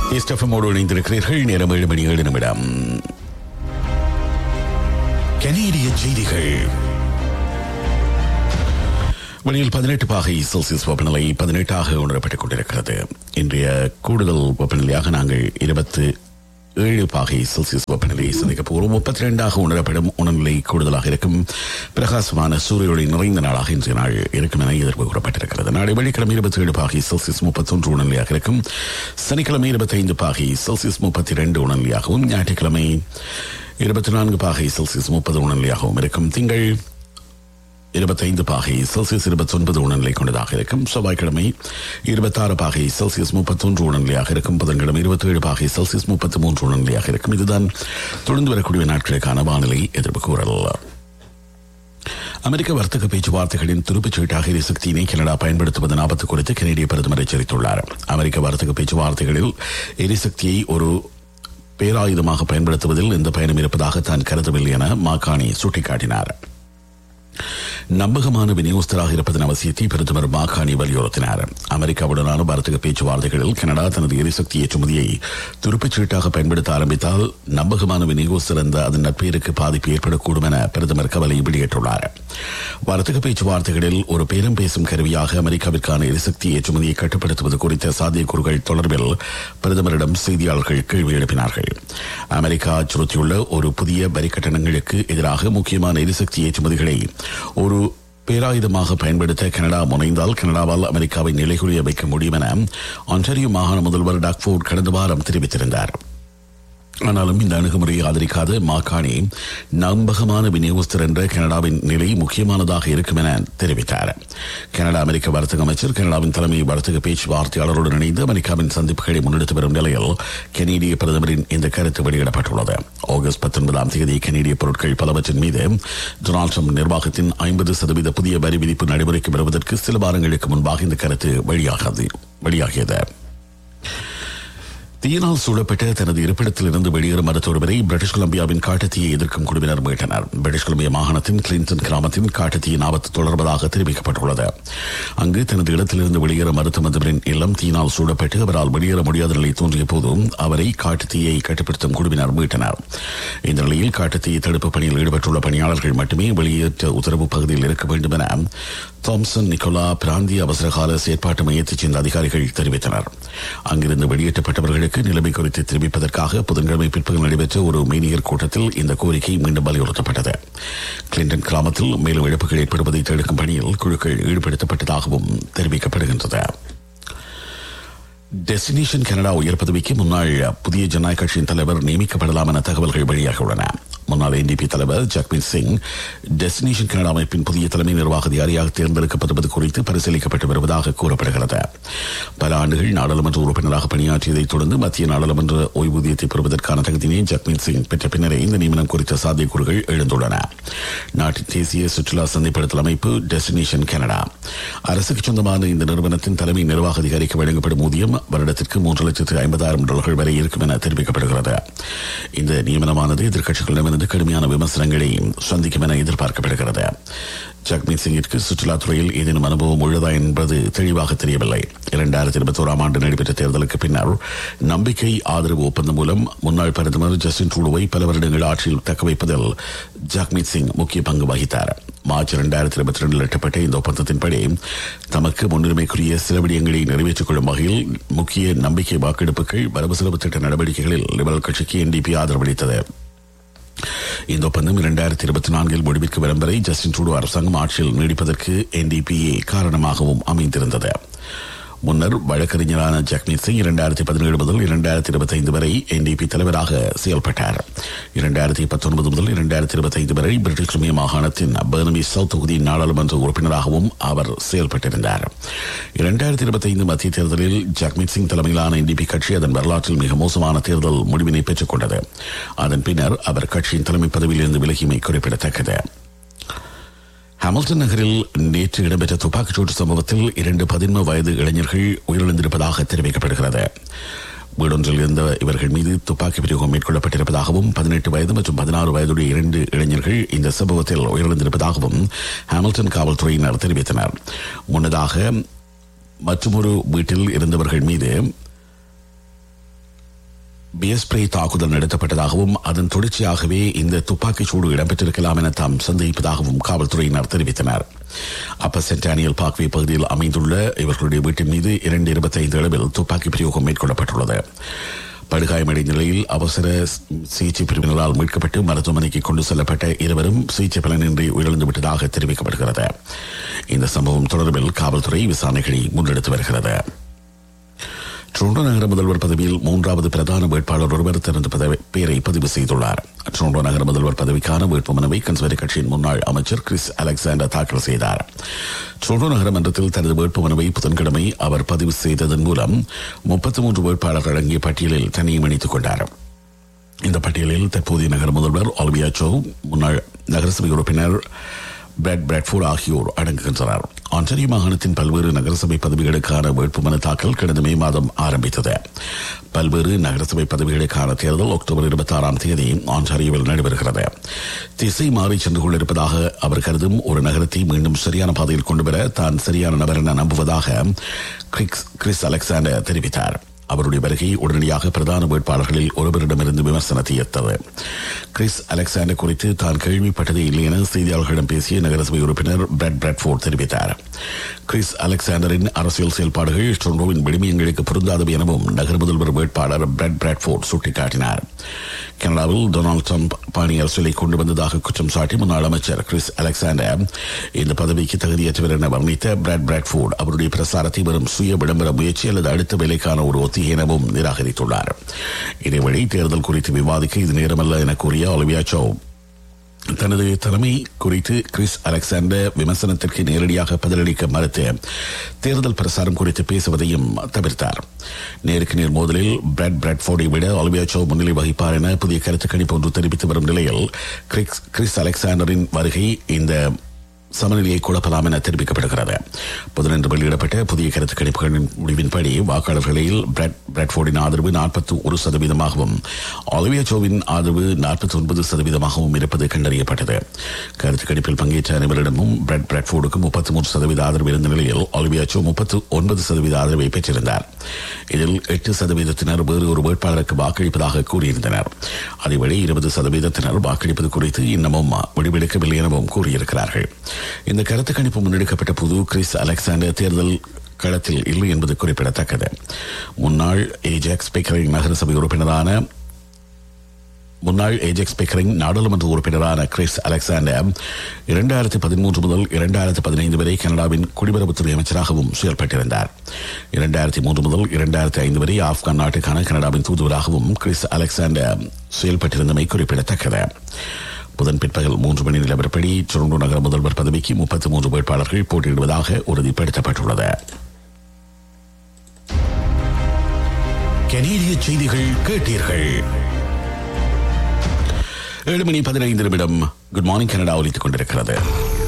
இஸ்டஃபமோடு இணைந்திருக்கிறீர்கள் நேரம் ஏழு மணி ஏழு நிமிடம் கனேடிய செய்திகள் வெளியில் பதினெட்டு பாகை செல்சியஸ் வெப்பநிலை பதினெட்டாக உணரப்பட்டுக் கொண்டிருக்கிறது இன்றைய கூடுதல் வெப்பநிலையாக நாங்கள் இருபத்து ஏழு பாகை செல்சியஸ் வெப்பநிலையை சந்திக்க போகிறோம் முப்பத்தி ரெண்டாக உணரப்படும் உணர்நிலை கூடுதலாக இருக்கும் பிரகாசமான சூரியொளி நிறைந்த நாளாக இன்றைய நாள் இருக்கும் என எதிர்ப்பு கூறப்பட்டிருக்கிறது நாளை வெள்ளிக்கிழமை இருபத்தி ஏழு பாகை செல்சியஸ் முப்பத்தொன்று உணர்நிலையாக இருக்கும் சனிக்கிழமை இருபத்தைந்து பாகை செல்சியஸ் முப்பத்தி இரண்டு உணர்நிலையாகவும் ஞாயிற்றுக்கிழமை இருபத்தி நான்கு பாகை செல்சியஸ் முப்பது உணர்நிலையாகவும் இருக்கும் திங்கள் இருபத்தைந்து பாகை செல்சியஸ் இருபத்தொன்பது உணர்நிலை கொண்டதாக இருக்கும் செவ்வாய்க்கிழமை இருபத்தாறு பாகை செல்சியஸ் முப்பத்தொன்று உணர்நிலையாக இருக்கும் புதன்கிழமை இருபத்தேழு பாகை செல்சியஸ் முப்பத்தி மூன்று உணர்நிலையாக இருக்கும் இதுதான் தொடர்ந்து வரக்கூடிய நாட்களுக்கான வானிலை எதிர்ப்பு கூறல் அமெரிக்க வர்த்தக பேச்சுவார்த்தைகளின் துருப்புச்சீட்டாக எரிசக்தியினை கனடா பயன்படுத்துவதன் ஆபத்து குறித்து கனேடிய பிரதமர் எச்சரித்துள்ளார் அமெரிக்க வர்த்தக பேச்சுவார்த்தைகளில் எரிசக்தியை ஒரு பேராயுதமாக பயன்படுத்துவதில் எந்த பயனும் இருப்பதாக தான் கருதவில்லை என மாகாணி சுட்டிக்காட்டினார் நம்பகமான விநியோகஸ்தராக இருப்பதன் அவசியத்தை பிரதமர் மாகாணி வலியுறுத்தினார் அமெரிக்காவுடனான வர்த்தக பேச்சுவார்த்தைகளில் கனடா தனது எரிசக்தி ஏற்றுமதியை துருப்புச்சீட்டாக பயன்படுத்த ஆரம்பித்தால் நம்பகமான விநியோகஸ்தர் என்ற அதன் நட்பெயருக்கு பாதிப்பு ஏற்படக்கூடும் என பிரதமர் கவலை வெளியிட்டுள்ளார் வர்த்தக பேச்சுவார்த்தைகளில் ஒரு பேரம் பேசும் கருவியாக அமெரிக்காவிற்கான எரிசக்தி ஏற்றுமதியை கட்டுப்படுத்துவது குறித்த சாத்தியக்கூறுகள் தொடர்பில் பிரதமரிடம் செய்தியாளர்கள் கேள்வி எழுப்பினார்கள் அமெரிக்கா அச்சுறுத்தியுள்ள ஒரு புதிய வரி கட்டணங்களுக்கு எதிராக முக்கியமான எரிசக்தி ஏற்றுமதிகளை ஒரு பேராயுதமாக பயன்படுத்த கனடா முனைந்தால் கனடாவால் அமெரிக்காவை நிலைகுலிய வைக்க முடியும் என ஆன்டாரியோ மாகாண முதல்வர் டாக்ஃபோர்ட் கடந்த வாரம் தெரிவித்திருந்தார் ஆனாலும் இந்த அணுகுமுறையை ஆதரிக்காத மாகாணி நம்பகமான விநியோகஸ்தர் என்ற கனடாவின் நிலை முக்கியமானதாக இருக்கும் என தெரிவித்தார் கனடா அமெரிக்க வர்த்தக அமைச்சர் கனடாவின் தலைமை வர்த்தக பேச்சுவார்த்தையாளருடன் இணைந்து அமெரிக்காவின் சந்திப்புகளை முன்னெடுத்து வரும் நிலையில் கனேடிய பிரதமரின் இந்த கருத்து வெளியிடப்பட்டுள்ளது ஆகஸ்ட் பத்தொன்பதாம் தேதி கனேடிய பொருட்கள் பலவற்றின் மீது டொனால்ட் ட்ரம்ப் நிர்வாகத்தின் ஐம்பது சதவீத புதிய வரி விதிப்பு நடைமுறைக்கு வருவதற்கு சில வாரங்களுக்கு முன்பாக இந்த கருத்து வெளியாகது வெளியாகியது தீயினால் சூழப்பட்ட தனது இருப்பிடத்தில் இருந்து வெளியேறும் மருத்துவரை பிரிட்டிஷ் கொலம்பியாவின் காட்டுத்தீயை எதிர்க்கும் குழுவினர் மீட்டனர் பிரிட்டிஷ் கொலம்பியா மாகாணத்தின் கிளின்டன் கிராமத்தின் காட்டுத்தீயின் ஆபத்து தொடர்வதாக தெரிவிக்கப்பட்டுள்ளது அங்கு தனது இடத்திலிருந்து வெளியேறும் மருத்துவமன்றரின் இல்லம் தீயினால் சூழப்பட்டு அவரால் வெளியேற முடியாத நிலை தோன்றிய போதும் அவரை காட்டுத்தீயை கட்டுப்படுத்தும் குழுவினர் மீட்டனர் இந்த நிலையில் காட்டுத்தீயை தடுப்பு பணியில் ஈடுபட்டுள்ள பணியாளர்கள் மட்டுமே வெளியேற்ற உத்தரவு பகுதியில் இருக்க வேண்டும் என தாம்சன் நிக்கோலா பிராந்திய அவசரகால செயற்பாட்டு மையத்தைச் சேர்ந்த அதிகாரிகள் தெரிவித்தனர் அங்கிருந்து வெளியேற்றப்பட்டவர்களுக்கு நிலைமை குறித்து தெரிவிப்பதற்காக புதன்கிழமை பிற்பகல் நடைபெற்ற ஒரு மெய்நிகர் கூட்டத்தில் இந்த கோரிக்கை மீண்டும் வலியுறுத்தப்பட்டது கிளின்டன் கிராமத்தில் மேலும் இழப்புகள் ஏற்படுவதை தடுக்கும் பணியில் குழுக்கள் ஈடுபடுத்தப்பட்டதாகவும் தெரிவிக்கப்படுகின்றது டெஸ்டினேஷன் கனடா உயர் பதவிக்கு முன்னாள் புதிய ஜனநாயக கட்சியின் தலைவர் நியமிக்கப்படலாம் என தகவல்கள் வெளியாகியுள்ளன முன்னாள் என்டிபி தலைவர் ஜக்மீத் சிங் டெஸ்டினேஷன் கனடா அமைப்பின் புதிய தலைமை நிர்வாக அதிகாரியாக தேர்ந்தெடுக்கப்படுவது குறித்து பரிசீலிக்கப்பட்டு வருவதாக கூறப்படுகிறது பல ஆண்டுகள் நாடாளுமன்ற உறுப்பினராக பணியாற்றியதைத் தொடர்ந்து மத்திய நாடாளுமன்ற ஓய்வூதியத்தை பெறுவதற்கான தகுதியினை ஜக்மீத் சிங் பெற்ற பின்னரே இந்த நியமனம் குறித்த சாத்தியக்கூறுகள் எழுந்துள்ளன நாட்டின் தேசிய சுற்றுலா சந்தைப்படுத்தல் அமைப்பு டெஸ்டினேஷன் கனடா அரசுக்கு சொந்தமான இந்த நிறுவனத்தின் தலைமை நிர்வாக அதிகாரிக்கு வழங்கப்படும் ஊதியம் வருடத்திற்கு மூன்று லட்சத்து ஐம்பதாயிரம் டாலர்கள் வரை இருக்கும் என தெரிவிக்கப்படுகிறது இந்த நியமனமானது எதிர்க்கட்சிகளிடமிருந்து கடுமையான விமர்சனங்களை சந்திக்கும் என எதிர்பார்க்கப்படுகிறது ஜக்மீத் சிங்கிற்கு சுற்றுலாத்துறையில் ஏதேனும் அனுபவம் உள்ளதா என்பது தெளிவாக தெரியவில்லை இரண்டாயிரத்தி இருபத்தி ஓராம் ஆண்டு நடைபெற்ற தேர்தலுக்கு பின்னர் நம்பிக்கை ஆதரவு ஒப்பந்தம் மூலம் முன்னாள் பிரதமர் ஜஸ்டின் ட்ரூடோவை பல வருடங்கள் ஆட்சியில் தக்க வைப்பதில் ஜக்மீத் சிங் முக்கிய பங்கு வகித்தார் மார்ச் இரண்டாயிரத்தி இருபத்தி ரெண்டில் எட்டப்பட்ட இந்த ஒப்பந்தத்தின்படி தமக்கு முன்னுரிமைக்குரிய சில விடயங்களை நிறைவேற்றிக் கொள்ளும் வகையில் முக்கிய நம்பிக்கை வாக்கெடுப்புகள் வரவு செலவு திட்ட நடவடிக்கைகளில் லிபரல் கட்சிக்கு என்டிபி ஆதரவளித்தது இந்த ஒப்பந்தம் இரண்டாயிரத்தி இருபத்தி நான்கில் முடிவிற்கு வரும் வரை ஜஸ்டின் ட்ரூடோ அரசாங்கம் ஆட்சியில் நீடிப்பதற்கு என்டிபிஏ காரணமாகவும் அமைந்திருந்தது முன்னர் வழக்கறிஞரான ஜக்மீத் சிங் இரண்டாயிரத்தி பதினேழு முதல் இரண்டாயிரத்தி இருபத்தி ஐந்து வரை என்டிபி தலைவராக செயல்பட்டார் இரண்டாயிரத்தி பத்தொன்பது முதல் இரண்டாயிரத்தி இருபத்தி ஐந்து வரை பிரிட்டிஷ் கொலம்பியா மாகாணத்தின் பர்னமி சவுத் தொகுதியின் நாடாளுமன்ற உறுப்பினராகவும் அவர் செயல்பட்டிருந்தார் இரண்டாயிரத்தி இருபத்தி ஐந்து மத்திய தேர்தலில் ஜக்மீத் சிங் தலைமையிலான என்டிபி கட்சி அதன் வரலாற்றில் மிக மோசமான தேர்தல் முடிவினை பெற்றுக் கொண்டது அதன் பின்னர் அவர் கட்சியின் தலைமை பதவியிலிருந்து விலகியமை குறிப்பிடத்தக்கது ஹாமில்டன் நகரில் நேற்று இடம்பெற்ற துப்பாக்கிச்சூட்டு சம்பவத்தில் இரண்டு பதின்ம வயது இளைஞர்கள் உயிரிழந்திருப்பதாக தெரிவிக்கப்படுகிறது வீடொன்றில் இருந்த இவர்கள் மீது துப்பாக்கி பிரயோகம் மேற்கொள்ளப்பட்டிருப்பதாகவும் பதினெட்டு வயது மற்றும் பதினாறு வயதுடைய இரண்டு இளைஞர்கள் இந்த சம்பவத்தில் உயிரிழந்திருப்பதாகவும் ஹாமில்டன் காவல்துறையினர் தெரிவித்தனர் முன்னதாக மற்றொரு வீட்டில் இருந்தவர்கள் மீது பியஸ்பிரே தாக்குதல் நடத்தப்பட்டதாகவும் அதன் தொடர்ச்சியாகவே இந்த துப்பாக்கிச் சூடு இடம்பெற்றிருக்கலாம் என தாம் சந்தேகிப்பதாகவும் காவல்துறையினர் தெரிவித்தனர் அப்ப சென்டானியல் பாக்வே பகுதியில் அமைந்துள்ள இவர்களுடைய வீட்டின் மீது இரண்டு இருபத்தைந்து அளவில் துப்பாக்கி பிரயோகம் மேற்கொள்ளப்பட்டுள்ளது படுகாயமடைந்த நிலையில் அவசர சிகிச்சை பிரிவினரால் மீட்கப்பட்டு மருத்துவமனைக்கு கொண்டு செல்லப்பட்ட இருவரும் சிகிச்சை பலனின்றி உயிரிழந்து விட்டதாக தெரிவிக்கப்படுகிறது இந்த சம்பவம் தொடர்பில் காவல்துறை விசாரணைகளை முன்னெடுத்து வருகிறது டொரண்டோ நகர முதல்வர் பதவியில் மூன்றாவது பிரதான வேட்பாளர் ஒருவர் தனது பதவி பெயரை பதிவு செய்துள்ளார் டொரண்டோ நகர முதல்வர் பதவிக்கான வேட்புமனுவை கன்சர்வேட்டிவ் கட்சியின் முன்னாள் அமைச்சர் கிறிஸ் அலெக்சாண்டர் தாக்கல் செய்தார் டொரண்டோ நகரமன்றத்தில் தனது வேட்புமனுவை புதன்கிழமை அவர் பதிவு செய்ததன் மூலம் முப்பத்தி மூன்று வேட்பாளர்கள் அடங்கிய பட்டியலில் தனியும் இணைத்துக் கொண்டார் இந்த பட்டியலில் தற்போதைய நகர முதல்வர் ஆல்வியா சோ முன்னாள் நகரசபை உறுப்பினர் பிராட் பிராட்ஃபோர்ட் ஆகியோர் அடங்குகின்றனர் ஆன்டரியோ மாகாணத்தின் பல்வேறு நகரசபை பதவிகளுக்கான வேட்புமனு தாக்கல் கடந்த மே மாதம் ஆரம்பித்தது பல்வேறு நகரசபை பதவிகளுக்கான தேர்தல் அக்டோபர் இருபத்தி ஆறாம் தேதி ஆன்டாரியோவில் நடைபெறுகிறது திசை மாறி சென்று கொண்டிருப்பதாக அவர் கருதும் ஒரு நகரத்தை மீண்டும் சரியான பாதையில் கொண்டுவர தான் சரியான நபர் என நம்புவதாக கிறிஸ் அலெக்சாண்டர் தெரிவித்தார் அவருடைய வருகை உடனடியாக பிரதான வேட்பாளர்களில் ஒருவரிடமிருந்து விமர்சனத்தை ஏற்றது கிறிஸ் அலெக்சாண்டர் குறித்து தான் கேள்விப்பட்டதே இல்லை என செய்தியாளர்களிடம் பேசிய நகரசபை உறுப்பினர் பிராட் பிராட்ஃபோர்ட் தெரிவித்தார் கிறிஸ் அலெக்சாண்டரின் அரசியல் செயல்பாடுகள் டொரண்டோவின் விடுமியங்களுக்கு பொருந்தாதவை எனவும் நகர முதல்வர் வேட்பாளர் பிராட் பிராட்ஃபோர்ட் சுட்டிக்காட்டினார் கனடாவில் டொனால்டு ட்ரம்ப் பாணி அரசியலை கொண்டு வந்ததாக குற்றம் சாட்டி முன்னாள் அமைச்சர் கிறிஸ் அலெக்சாண்டர் இந்த பதவிக்கு தகுதியற்றவர் என வர்ணித்த பிராட் பிராட்ஃபோர்ட் அவருடைய பிரசாரத்தை வரும் சுய விளம்பர முயற்சி அல்லது அடுத்த வேலைக்கான ஒரு ஒத்திகை எனவும் நிராகரித்துள்ளார் இதேவழி தேர்தல் குறித்து விவாதிக்க இது நேரமல்ல என கூறிய ஒலிவியா சோ தனது தலைமை குறித்து கிறிஸ் அலெக்சாண்டர் விமர்சனத்திற்கு நேரடியாக பதிலளிக்க மறுத்து தேர்தல் பிரசாரம் குறித்து பேசுவதையும் தவிர்த்தார் நேருக்கு நேர் மோதலில் பிராட் பிராட்ஃபோர்டை விட ஒலிவியா சோ முன்னிலை வகிப்பார் என புதிய கருத்து கணிப்பு ஒன்று தெரிவித்து வரும் நிலையில் கிறிஸ் அலெக்சாண்டரின் வருகை இந்த சமநிலையை குழப்பலாம் என தெரிவிக்கப்படுகிறது புதனன்று வெளியிடப்பட்ட புதிய கருத்து கணிப்புகளின் முடிவின்படி வாக்காளர்களில் பிராட் பிராட்ஃபோர்டின் ஆதரவு நாற்பத்தி ஒரு சதவீதமாகவும் ஒலிவியா சோவின் ஆதரவு நாற்பத்தி ஒன்பது சதவீதமாகவும் இருப்பது கண்டறியப்பட்டது கருத்து கணிப்பில் பங்கேற்ற அனைவரிடமும் பிராட் பிராட்ஃபோர்டுக்கு முப்பத்தி மூன்று சதவீத ஆதரவு இருந்த நிலையில் ஒலிவியா சோ முப்பத்தி ஒன்பது சதவீத ஆதரவை பெற்றிருந்தார் இதில் எட்டு சதவீதத்தினர் வேறு ஒரு வேட்பாளருக்கு வாக்களிப்பதாக கூறியிருந்தனர் அதேவழி இருபது சதவீதத்தினர் வாக்களிப்பது குறித்து இன்னமும் முடிவெடுக்கவில்லை எனவும் கூறியிருக்கிறார்கள் இந்த கருத்து கணிப்பு முன்னெடுக்கப்பட்ட புது கிறிஸ் அலெக்சாண்டர் தேர்தல் களத்தில் இல்லை என்பது குறிப்பிடத்தக்கது முன்னாள் ஏஜாக்ஸ் ஸ்பீக்கரின் நகரசபை உறுப்பினரான முன்னாள் ஏஜெக்ஸ் ஸ்பீக்கரின் நாடாளுமன்ற உறுப்பினரான கிறிஸ் அலெக்சாண்டர் இரண்டாயிரத்தி பதிமூன்று முதல் இரண்டாயிரத்தி பதினைந்து வரை கனடாவின் குடிபரப்புத்துறை அமைச்சராகவும் செயல்பட்டிருந்தார் இரண்டாயிரத்தி மூன்று முதல் இரண்டாயிரத்தி ஐந்து வரை ஆப்கான் நாட்டுக்கான கனடாவின் தூதுவராகவும் கிறிஸ் அலெக்சாண்டர் செயல்பட்டிருந்தமை குறிப்பிடத்தக்கது புதன் பிற்பகல் மூன்று மணி நிலவரப்படி டொரண்டோ நகர முதல்வர் பதவிக்கு முப்பத்தி மூன்று வேட்பாளர்கள் போட்டியிடுவதாக உறுதிப்படுத்தப்பட்டுள்ளது கனேடிய செய்திகள் கேட்டீர்கள் ஏழு மணி பதினைந்து நிமிடம் குட் மார்னிங் கனடா ஒலித்துக் கொண்டிருக்கிறது